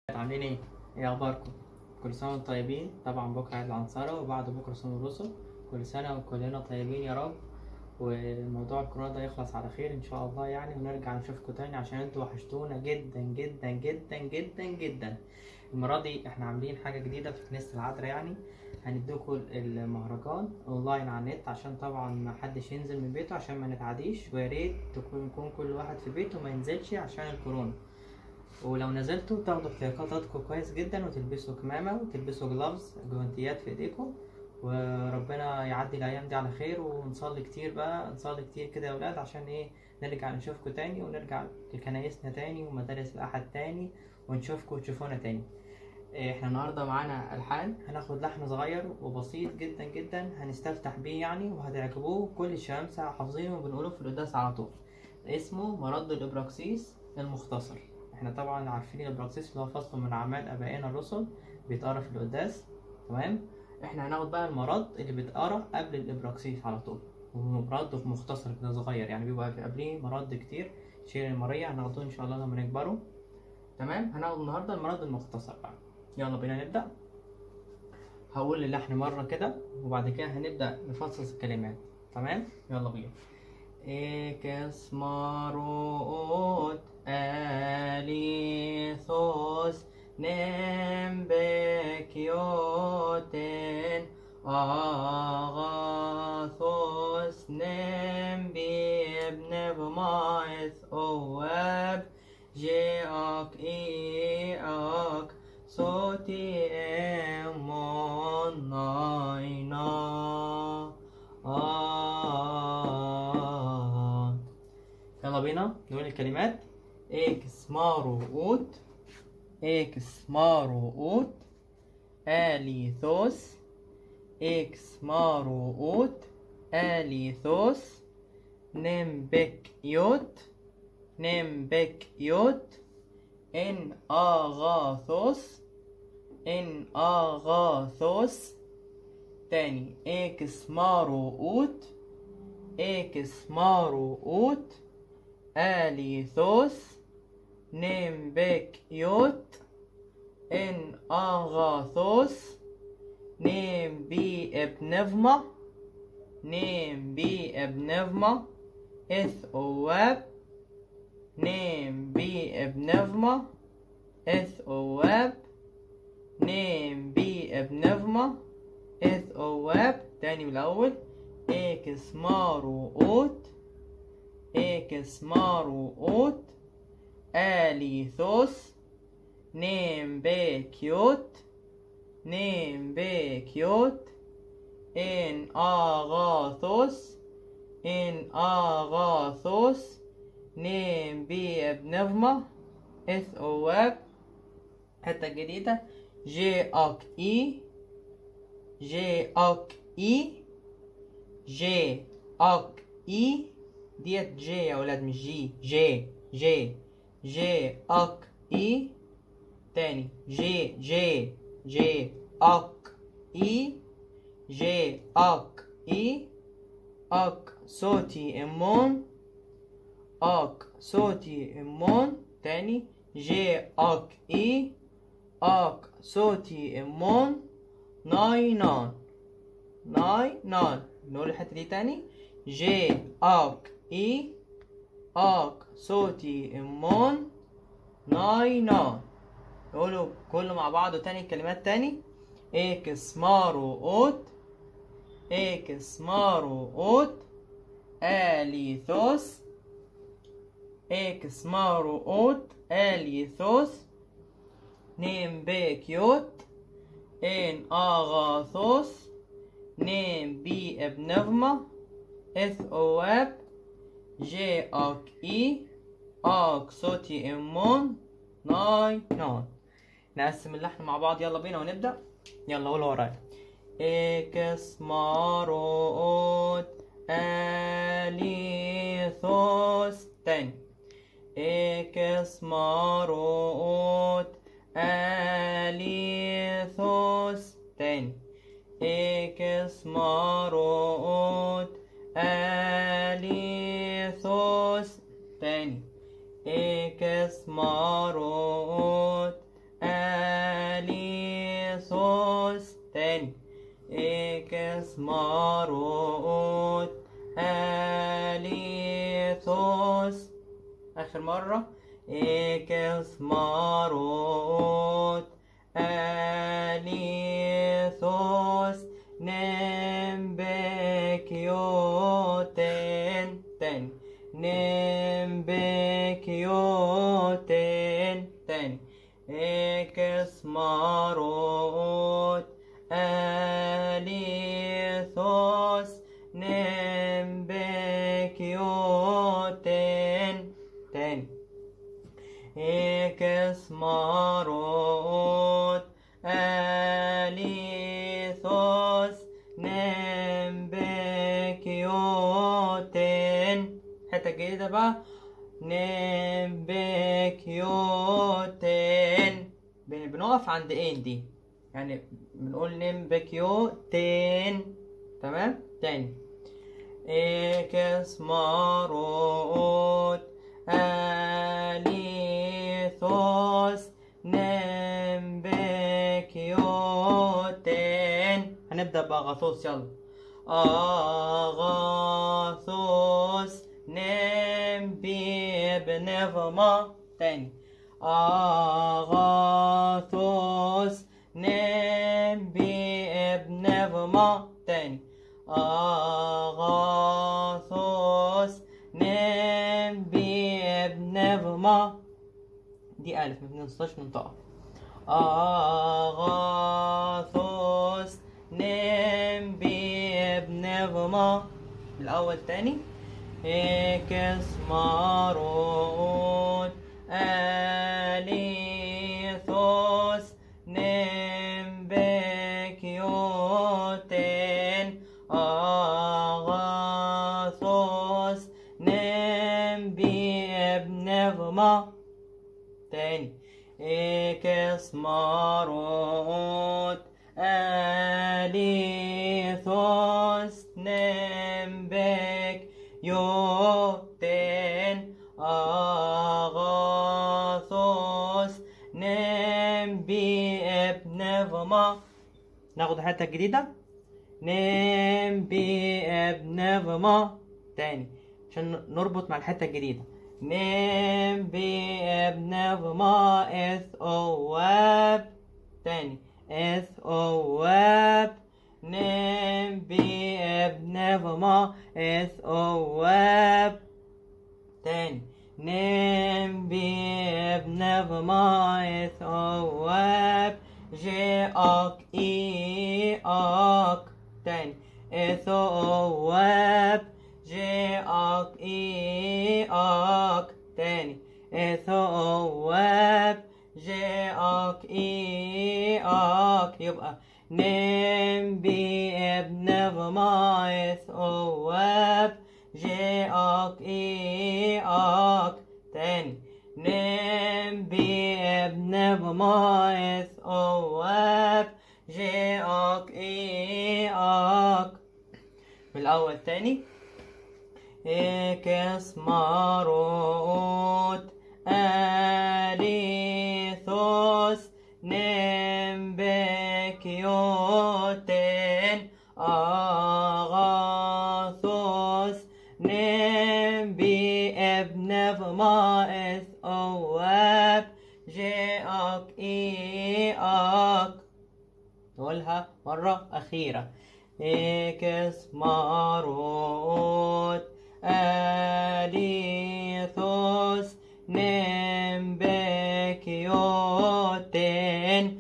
عاملين ايه؟ ايه اخباركم؟ كل سنة وانتم طيبين طبعا بكرة عيد العنصرة وبعد بكرة صوم الرسل كل سنة وكلنا طيبين يا رب وموضوع الكورونا ده يخلص على خير ان شاء الله يعني ونرجع نشوفكم تاني عشان انتوا وحشتونا جدا جدا جدا جدا جدا المرة دي احنا عاملين حاجة جديدة في كنيسة العذراء يعني هنديكم المهرجان اونلاين على النت عشان طبعا ما حدش ينزل من بيته عشان ما نتعديش ويا ريت تكون يكون كل واحد في بيته ما ينزلش عشان الكورونا ولو نزلتوا تاخدوا احتياطاتكم كويس جدا وتلبسوا كمامة وتلبسوا جلافز جوانتيات في ايديكم وربنا يعدي الايام دي على خير ونصلي كتير بقى نصلي كتير كده يا ولاد عشان ايه نرجع نشوفكم تاني ونرجع لكنايسنا تاني ومدارس الاحد تاني ونشوفكم وتشوفونا تاني احنا النهارده معانا الحان هناخد لحن صغير وبسيط جدا جدا هنستفتح بيه يعني وهتعجبوه كل الشمامسة حافظينه وبنقوله في القداس على طول اسمه مرد الابراكسيس المختصر احنا طبعا عارفين الابراكسيس اللي هو فصل من اعمال ابائنا الرسل بيتقرا في القداس تمام احنا هناخد بقى المرض اللي بيتقرا قبل الابراكسيس على طول ومرض في مختصر كده صغير يعني بيبقى في قبليه مرض كتير شير الماريا هناخده ان شاء الله لما نكبره تمام هناخد النهارده المرض المختصر بقى يلا بينا نبدا هقول اللحن مره كده وبعد كده هنبدا نفصص الكلمات تمام يلا بينا إكس ماروت أليثوس نمبكيوتن أغاثوس نمبيب نبمايث أواب جيأك إيأك صوتي إمون ناينا آه يلا بينا نقول الكلمات اكس مارو اوت اكس مارو اوت اليثوس اكس مارو اوت اليثوس نمبك يوت نمبك يوت ان اغاثوس ان اغاثوس تاني اكس مارو اوت اكس مارو اوت اليثوس نمبك يوت ان اغاثوس نيم بي ابنفما نيم بي ابنفما اث اواب نيم بي ابنفما اث اواب نيم بي ابنفما اث اواب تاني من الاول اكس مارو اوت اكس مارو اوت اليثوس نيم بيكيوت نيم بيكيوت ان اغاثوس ان اغاثوس نيم بي ابنفما اث اواب حتة جديدة جي اك اي جي اك اي جي اك اي ديت جي يا ولاد مش جي جي جي جي اك اي تاني جي جي جي اك اي جي اك اي اك صوتي امون اك صوتي امون تاني جي اك اي اك صوتي امون ناي نان ناي نان نقول الحتة دي تاني جي اك اي اك صوتي امون ناي نان نقولوا كله مع بعض تاني الكلمات تاني اكس مارو اوت اكس مارو اوت اليثوس اكس مارو اوت اليثوس نيم بيكيوت ان اغاثوس نيم بي ابنفما اث اواب جي اك اي اك صوتي امون ناي ناي نقسم اللحن مع بعض يلا بينا ونبدأ يلا قول ورايا اكس ماروت اليثوس تاني اكس ماروت اليثوس تاني اكس ماروت اليثوس تاني اكس ماروت تاني إكس ماروت أليثوس آخر مرة إكس ماروت أليثوس نمبكيوتين تاني نمبكيوتين تاني إكس ماروت أليثوس نمبكيوتين تاني إكس ماروت أليثوس نمبكيوتين حتة جديدة بقى نمبكيوتين بن- بنقف عند ان دي يعني بنقول نمبكيوتين تمام تاني إكس ماروت أليثوس نمبكيوتين هنبدأ بأغاثوس يلا أغاثوس نمبي بنفما تاني أغاثوس نمبي بنفما تاني أغاثوس نمبي بنفما دي ألف ما بننساش ننطقها أغاثوس نمبي بنفما الأول تاني إكس ماروت أليثوس نمبكيوتين أغاثوس نمبي بنفما تاني إكس ماروت أليثوس نمبك يوتين أغاثوس نمبي بنفما ناخد حتة جديدة نمبي بنفما تاني عشان نربط مع الحتة الجديدة نمبي بنفما إث أواب تاني إث أواب نمبي بنفما إث أواب تاني نمبي بنفما إث أواب جاءك إياك تاني إث أواب جاءك إياك تاني إث أواب جاءك إياك يبقى نمبي ابن غمايث أواب جاءك إياك تاني نمبي ابن غمايث أواب جاءك إياك من الأول تاني إكس ماروت أليثوس نمبكيوتين أغاثوس نمبي ابن فمائث أواب جاءك إياك نقولها مرة أخيرة إكس ماروت أليثوس نمبكيوتين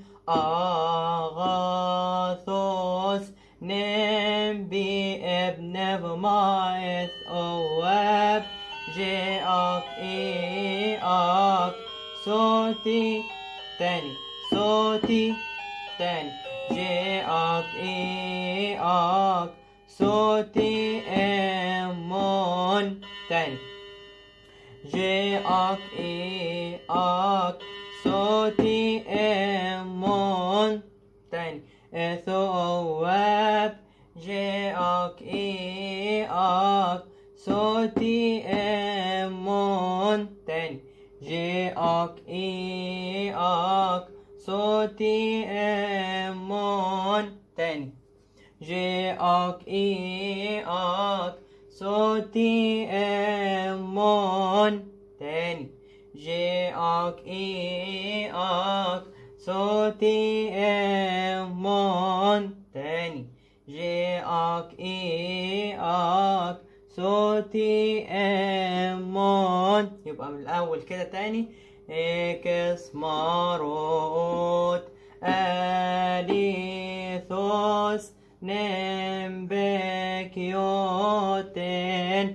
أغاثوس نمبي ابن فمائث أواب جاءك إياك صوتي تاني صوتي تاني جاءك إياك صوتي أمون تاني جاءك إياك صوتي أمون تاني ثواب جاءك إياك صوتي أمون تاني جاءك إياك صوتي امون تاني جي اك اي اك صوتي امون تاني جي اك اي اك صوتي امون تاني جي اك اي اك صوتي امون يبقى من الاول كده تاني اكس ماروت اليثوس نمبكيوتن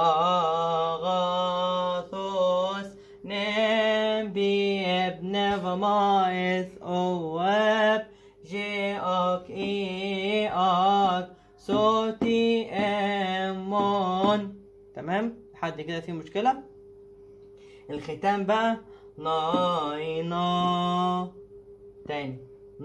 اغاثوس نبي ابن فمايث اواب جاءك اياك صوتي امون تمام لحد كده في مشكله الختام بقى ناينا تاني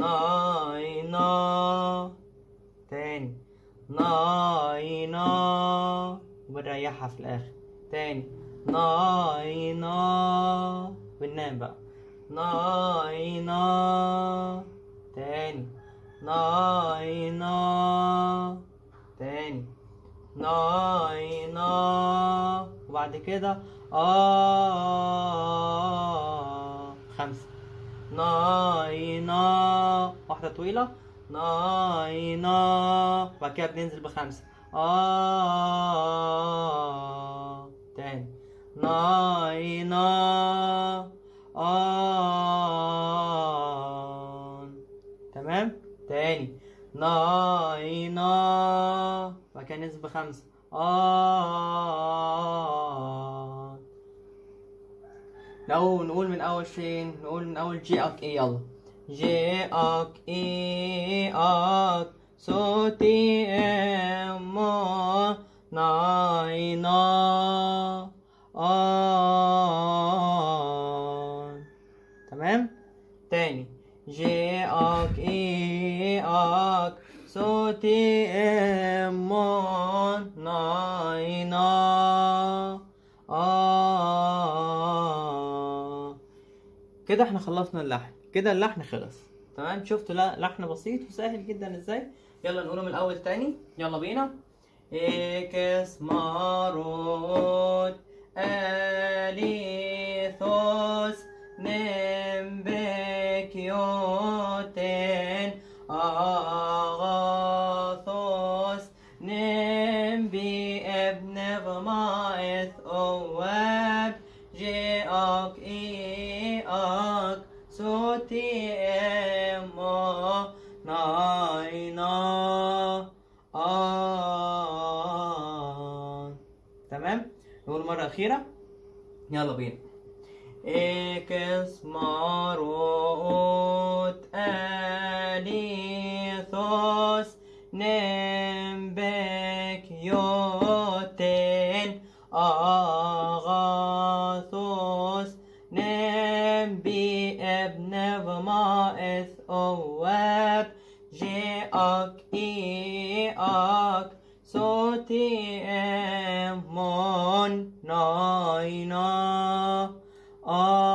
ناينا تاني ناينا وبنريحها في الآخر تاني ناينا بننام بقى ناينا تاني ناينا تاني ناينا وبعد كده آه خمسة ناينا واحدة طويلة ناينا وبعد كده بننزل بخمسة آه تاني ناينا آه تمام تاني ناينا وبعد كده ننزل بخمسة آه لو نقول من أول فين نقول من أول جي أك إيه يلا جي أك إيه أك صوتي إما ناينا آه تمام تاني جي أك إيه أك صوتي إما ناينا آه كده احنا خلصنا اللحن كده اللحن خلص تمام شفتوا لا لحن بسيط وسهل جدا ازاي يلا نقوله من الاول تاني يلا بينا اكس ماروت اليثوس نمبكيوتن اغاثوس نمبي ابن فمايث اواب جاءك إياك صوتي إما ناينا آه تمام نقول مرة أخيرة يلا بينا إكس ماروت أليثوس نمبك يوتن أغاثوس نبي ابن فمائث أواب جاءك إياك صوتي أمون ناينا آه